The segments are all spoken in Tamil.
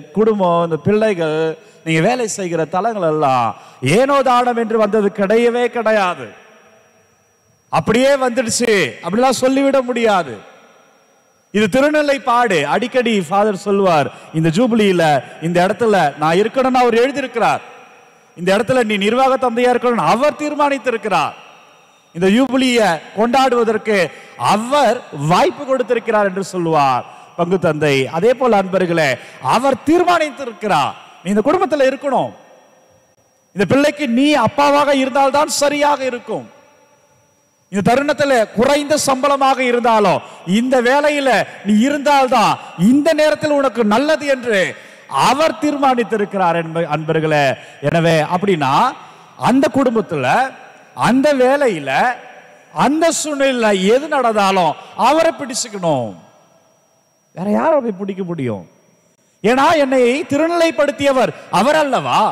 குடும்பம் இந்த பிள்ளைகள் நீங்க வேலை செய்கிற தலங்கள் எல்லாம் ஏனோ தானம் என்று வந்தது கிடையவே கிடையாது அப்படியே வந்துடுச்சு அப்படிலாம் சொல்லிவிட முடியாது இது திருநெல்லை பாடு அடிக்கடி ஃபாதர் சொல்வார் இந்த ஜூபிலியில இந்த இடத்துல நான் இருக்கணும்னு அவர் எழுதியிருக்கிறார் இந்த இடத்துல நீ நிர்வாக தந்தையா இருக்கணும் அவர் தீர்மானித்திருக்கிறார் இந்த யூபிலிய கொண்டாடுவதற்கு அவர் வாய்ப்பு கொடுத்திருக்கிறார் என்று சொல்லுவார் பங்கு தந்தை அதே போல அன்பர்களே அவர் தீர்மானித்திருக்கிறார் நீ இந்த குடும்பத்துல இருக்கணும் இந்த பிள்ளைக்கு நீ அப்பாவாக இருந்தால்தான் சரியாக இருக்கும் இந்த தருணத்துல குறைந்த சம்பளமாக இருந்தாலும் இந்த வேலையில நீ இருந்தால்தான் இந்த நேரத்தில் உனக்கு நல்லது என்று அவர் தீர்மானித்திருக்கிறார் என்ப அன்பர்களே எனவே அப்படின்னா அந்த குடும்பத்துல அந்த வேலையில அந்த சூழ்நிலையில எது நடந்தாலும் அவரை பிடிச்சுக்கணும் வேற யாரை போய் பிடிக்க முடியும் ஏன்னா என்னை திருநிலைப்படுத்தியவர் அவர் அல்லவா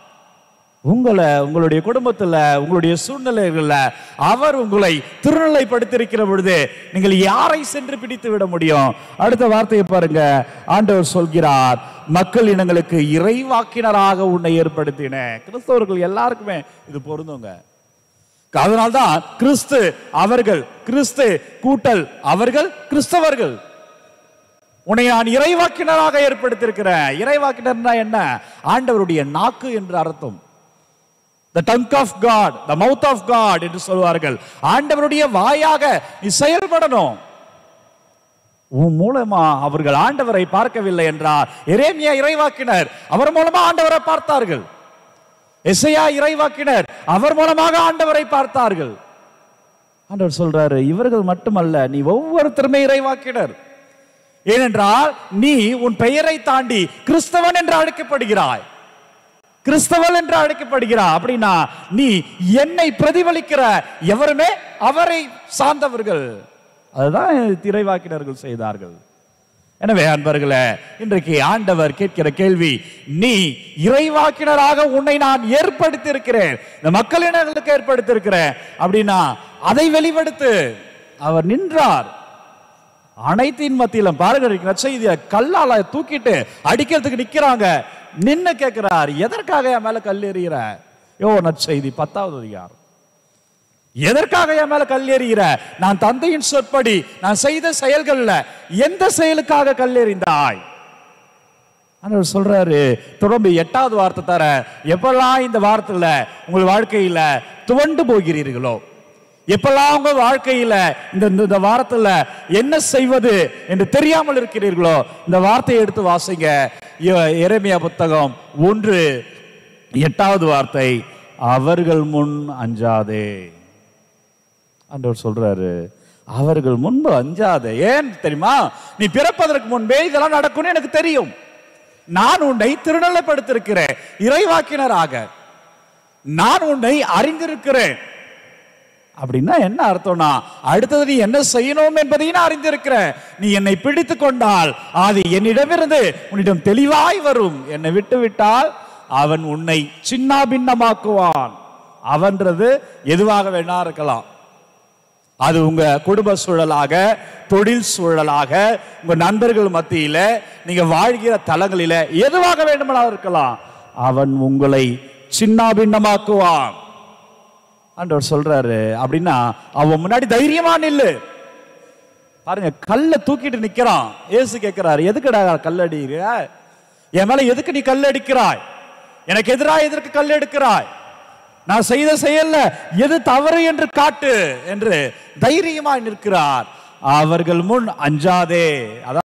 உங்களை உங்களுடைய குடும்பத்துல உங்களுடைய சூழ்நிலைகள்ல அவர் உங்களை திருநிலைப்படுத்தியிருக்கிற பொழுது நீங்கள் யாரை சென்று பிடித்து விட முடியும் அடுத்த வார்த்தையை பாருங்க ஆண்டவர் சொல்கிறார் மக்கள் இனங்களுக்கு இறைவாக்கினராக உன்னை ஏற்படுத்தினேன் கிறிஸ்தவர்கள் எல்லாருக்குமே இது பொருந்துங்க அதனால்தான் கிறிஸ்து அவர்கள் கிறிஸ்து கூட்டல் அவர்கள் கிறிஸ்தவர்கள் உன்னை நான் இறைவாக்கினராக ஏற்படுத்தியிருக்கிறேன் இறைவாக்கினர்னா என்ன ஆண்டவருடைய நாக்கு என்று அர்த்தம் the tongue of God, the mouth of God என்று சொல்வார்கள் ஆண்டவருடைய வாயாக நீ செயல்படணும் உன் மூலமா அவர்கள் ஆண்டவரை பார்க்கவில்லை என்றார் எரேமியா இறைவாக்கினர் அவர் மூலமா ஆண்டவரை பார்த்தார்கள் எசையா இறைவாக்கினர் அவர் மூலமாக ஆண்டவரை பார்த்தார்கள் ஆண்டவர் சொல்றாரு இவர்கள் மட்டுமல்ல நீ ஒவ்வொருத்தருமே இறைவாக்கினர் ஏனென்றால் நீ உன் பெயரை தாண்டி கிறிஸ்தவன் என்று அழைக்கப்படுகிறாய் கிறிஸ்தவன் என்று அழைக்கப்படுகிறார் அப்படின்னா நீ என்னை பிரதிபலிக்கிற எவருமே அவரை சார்ந்தவர்கள் அதுதான் திரைவாக்கினர்கள் செய்தார்கள் எனவே அன்பர்களே இன்றைக்கு ஆண்டவர் கேட்கிற கேள்வி நீ இறைவாக்கினராக உன்னை நான் ஏற்படுத்தி இருக்கிறேன் இந்த மக்களினர்களுக்கு ஏற்படுத்தி இருக்கிறேன் அப்படின்னா அதை வெளிப்படுத்து அவர் நின்றார் அனைத்தின் மத்தியிலும் பாருங்க நற்செய்திய கல்லால தூக்கிட்டு அடிக்கிறதுக்கு நிக்கிறாங்க நின்னு கேட்கிறார் எதற்காக என் மேல கல் எறிகிற யோ நற்செய்தி பத்தாவது அதிகாரம் எதற்காக என் மேல கல் எறிகிற நான் தந்தையின் சொற்படி நான் செய்த செயல்கள்ல எந்த செயலுக்காக கல் எறிந்தாய் ஆண்டவர் சொல்றாரு தொடர்ந்து எட்டாவது வார்த்தை தர எப்பெல்லாம் இந்த வார்த்தையில உங்கள் வாழ்க்கையில துவண்டு போகிறீர்களோ எப்பெல்லாம் உங்க வாழ்க்கையில இந்த இந்த- இந்த வாரத்துல என்ன செய்வது என்று தெரியாமல் இருக்கிறீர்களோ இந்த வார்த்தையை எடுத்து வாசிங்க எ- எரேமியா புத்தகம் ஒன்று எட்டாவது வார்த்தை அவர்கள் முன் அஞ்சாதே ஆண்டவர் சொல்றாரு அவர்கள் முன்பு அஞ்சாதே ஏன் தெரியுமா நீ பிறப்பதற்கு முன்பே இதெல்லாம் நடக்கும்னு எனக்கு தெரியும் நான் உன்னை திருநெல்லைப்படுத்திருக்கிறேன் இறைவாக்கினராக நான் உன்னை அறிந்திருக்கிறேன் அப்படின்னா என்ன அர்த்தம்னா அடுத்தது நீ என்ன செய்யணும் என்பதையும் நான் அறிந்திருக்கிறேன் நீ என்னை பிடித்து கொண்டால் அது என்னிடமிருந்து உன்னிடம் தெளிவாய் வரும் என்னை விட்டு விட்டால் அவன் உன்னை சின்ன பின்னமாக்குவான் அவன்றது எதுவாக வேணா இருக்கலாம் அது உங்க குடும்ப சூழலாக தொழில் சூழலாக உங்க நண்பர்கள் மத்தியில நீங்க வாழ்கிற தலங்களில எதுவாக வேண்டுமானாலும் இருக்கலாம் அவன் உங்களை சின்ன பின்னமாக்குவான் ஆண்டவர் சொல்றாரு அப்படின்னா அவன் முன்னாடி தைரியமா நில்லு பாருங்க கல்ல தூக்கிட்டு நிக்கிறான் ஏசு கேட்கிறாரு எதுக்குடா கல் அடிக்கிற என் மேல எதுக்கு நீ கல் அடிக்கிறாய் எனக்கு எதிராக எதற்கு கல் எடுக்கிறாய் நான் செய்த செயல்ல எது தவறு என்று காட்டு என்று தைரியமாய் நிற்கிறார் அவர்கள் முன் அஞ்சாதே அதான்